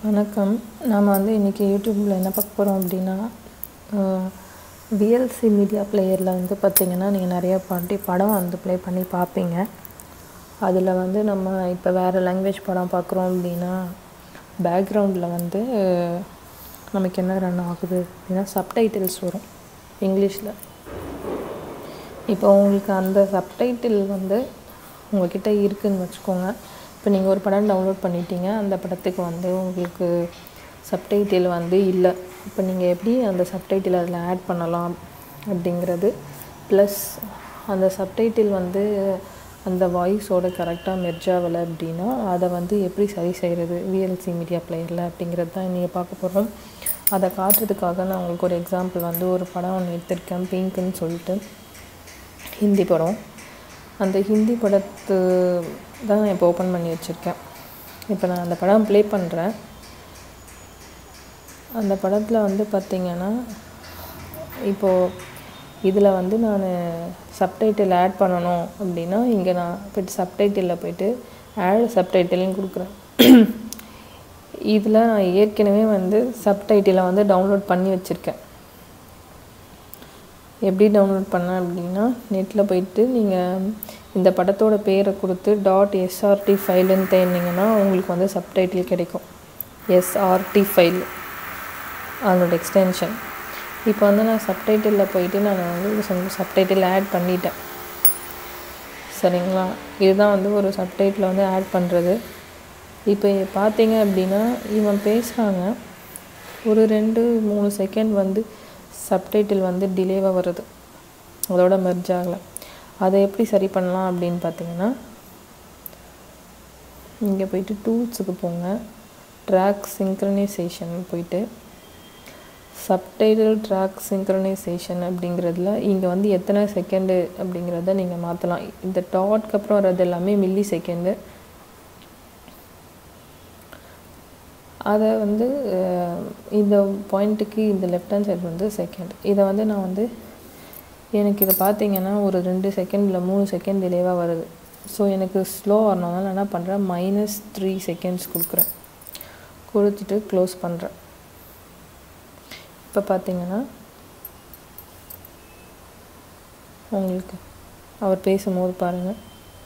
வணக்கம் நாம் வந்து இன்றைக்கி யூடியூப்பில் என்ன பார்க்க போகிறோம் அப்படின்னா விஎல்சி மீடியா பிளேயரில் வந்து பார்த்திங்கன்னா நீங்கள் நிறையா பாட்டி படம் வந்து ப்ளே பண்ணி பார்ப்பீங்க அதில் வந்து நம்ம இப்போ வேறு லாங்குவேஜ் படம் பார்க்குறோம் அப்படின்னா பேக்ரவுண்டில் வந்து நமக்கு என்ன ரன் ஆகுது அப்படின்னா சப்டைட்டில்ஸ் வரும் இங்கிலீஷில் இப்போ உங்களுக்கு அந்த சப்டைட்டில் வந்து உங்கள்கிட்ட இருக்குதுன்னு வச்சுக்கோங்க இப்போ நீங்கள் ஒரு படம் டவுன்லோட் பண்ணிட்டீங்க அந்த படத்துக்கு வந்து உங்களுக்கு சப்டைட்டில் வந்து இல்லை இப்போ நீங்கள் எப்படி அந்த சப்டைட்டில் அதில் ஆட் பண்ணலாம் அப்படிங்கிறது ப்ளஸ் அந்த சப்டைட்டில் வந்து அந்த வாய்ஸோட கரெக்டாக மெர்ஜ் ஆகலை அப்படின்னா அதை வந்து எப்படி சரி செய்கிறது விஎல்சி மீடியா பிளேயரில் அப்படிங்கிறது தான் நீங்கள் பார்க்க போகிறோம் அதை காட்டுறதுக்காக நான் உங்களுக்கு ஒரு எக்ஸாம்பிள் வந்து ஒரு படம் ஒன்று எடுத்திருக்கேன் பிங்க்குன்னு சொல்லிட்டு ஹிந்தி படம் அந்த ஹிந்தி படத்து தான் நான் இப்போ ஓப்பன் பண்ணி வச்சுருக்கேன் இப்போ நான் அந்த படம் ப்ளே பண்ணுறேன் அந்த படத்தில் வந்து பார்த்திங்கன்னா இப்போது இதில் வந்து நான் சப்டைட்டில் ஆட் பண்ணணும் அப்படின்னா இங்கே நான் போய்ட்டு சப்டைட்டிலில் போய்ட்டு ஆட் சப்டைட்டில்னு கொடுக்குறேன் இதில் நான் ஏற்கனவே வந்து சப்டைட்டிலை வந்து டவுன்லோட் பண்ணி வச்சுருக்கேன் எப்படி டவுன்லோட் பண்ணேன் அப்படின்னா நெட்டில் போயிட்டு நீங்கள் இந்த படத்தோட பேரை கொடுத்து டாட் எஸ்ஆர்டி ஃபைலுன்னு தேடினீங்கன்னா உங்களுக்கு வந்து சப்டைட்டில் கிடைக்கும் எஸ்ஆர்டி ஃபைல் அதோட எக்ஸ்டென்ஷன் இப்போ வந்து நான் சப்டைட்டிலில் போயிட்டு நான் வந்து சப்டைட்டில் ஆட் பண்ணிட்டேன் சரிங்களா இதுதான் வந்து ஒரு சப்டைட்டில் வந்து ஆட் பண்ணுறது இப்போ பார்த்தீங்க அப்படின்னா இவன் பேசுகிறாங்க ஒரு ரெண்டு மூணு செகண்ட் வந்து சப்டைட்டில் வந்து டிலேவாக வருது அதோட மெர்ஜ் ஆகலை அதை எப்படி சரி பண்ணலாம் அப்படின்னு பார்த்தீங்கன்னா இங்கே போயிட்டு டூல்ஸுக்கு போங்க ட்ராக் சிங்க்ரனைசேஷன் போயிட்டு சப்டைட்டில் ட்ராக் சிங்க்ரனைசேஷன் அப்படிங்கிறதுல இங்கே வந்து எத்தனை செகண்டு அப்படிங்கிறத நீங்கள் மாற்றலாம் இந்த டாட்க்கு அப்புறம் வர்றது எல்லாமே மில்லி செகண்டு அதை வந்து இந்த பாயிண்ட்டுக்கு இந்த லெஃப்ட் ஹேண்ட் சைடு வந்து செகண்ட் இதை வந்து நான் வந்து எனக்கு இதை பார்த்தீங்கன்னா ஒரு ரெண்டு செகண்ட் இல்லை மூணு செகண்ட் டிலேவாக வருது ஸோ எனக்கு ஸ்லோ வரணும்னால நான் என்ன பண்ணுறேன் மைனஸ் த்ரீ செகண்ட்ஸ் கொடுக்குறேன் கொடுத்துட்டு க்ளோஸ் பண்ணுறேன் இப்போ பார்த்தீங்கன்னா உங்களுக்கு அவர் பேசும்போது பாருங்கள்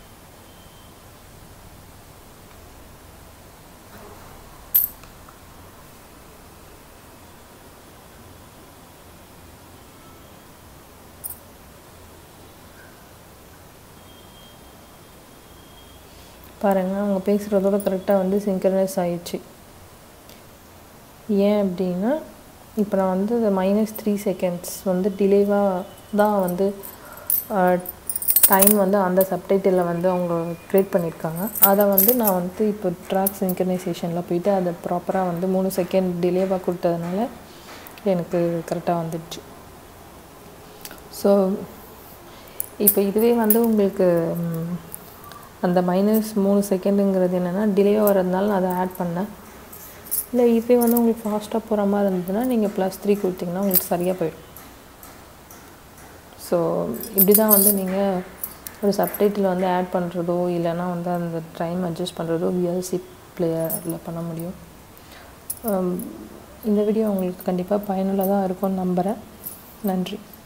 பாருங்கள் அவங்க பேசுகிறதோட கரெக்டாக வந்து சிங்க்ரனைஸ் ஆயிடுச்சு ஏன் அப்படின்னா இப்போ நான் வந்து இந்த மைனஸ் த்ரீ செகண்ட்ஸ் வந்து டிலேவாக தான் வந்து டைம் வந்து அந்த சப்டைட்டிலில் வந்து அவங்க க்ரியேட் பண்ணியிருக்காங்க அதை வந்து நான் வந்து இப்போ ட்ராக் சிங்க்ரனைசேஷனில் போயிட்டு அதை ப்ராப்பராக வந்து மூணு செகண்ட் டிலேவாக கொடுத்ததுனால எனக்கு கரெக்டாக வந்துடுச்சு ஸோ இப்போ இதுவே வந்து உங்களுக்கு அந்த மைனஸ் மூணு செகண்டுங்கிறது என்னென்னா டிலே வரதுனால நான் அதை ஆட் பண்ணேன் இல்லை இதே வந்து உங்களுக்கு ஃபாஸ்ட்டாக போகிற மாதிரி இருந்ததுன்னா நீங்கள் ப்ளஸ் த்ரீ கொடுத்தீங்கன்னா உங்களுக்கு சரியாக போயிடும் ஸோ இப்படி தான் வந்து நீங்கள் ஒரு சப்டைட்டில் வந்து ஆட் பண்ணுறதோ இல்லைனா வந்து அந்த டைம் அட்ஜஸ்ட் பண்ணுறதோ விஎல்சி பிளேயரில் பண்ண முடியும் இந்த வீடியோ உங்களுக்கு கண்டிப்பாக பயனுள்ளதாக இருக்கும்னு நம்புகிறேன் நன்றி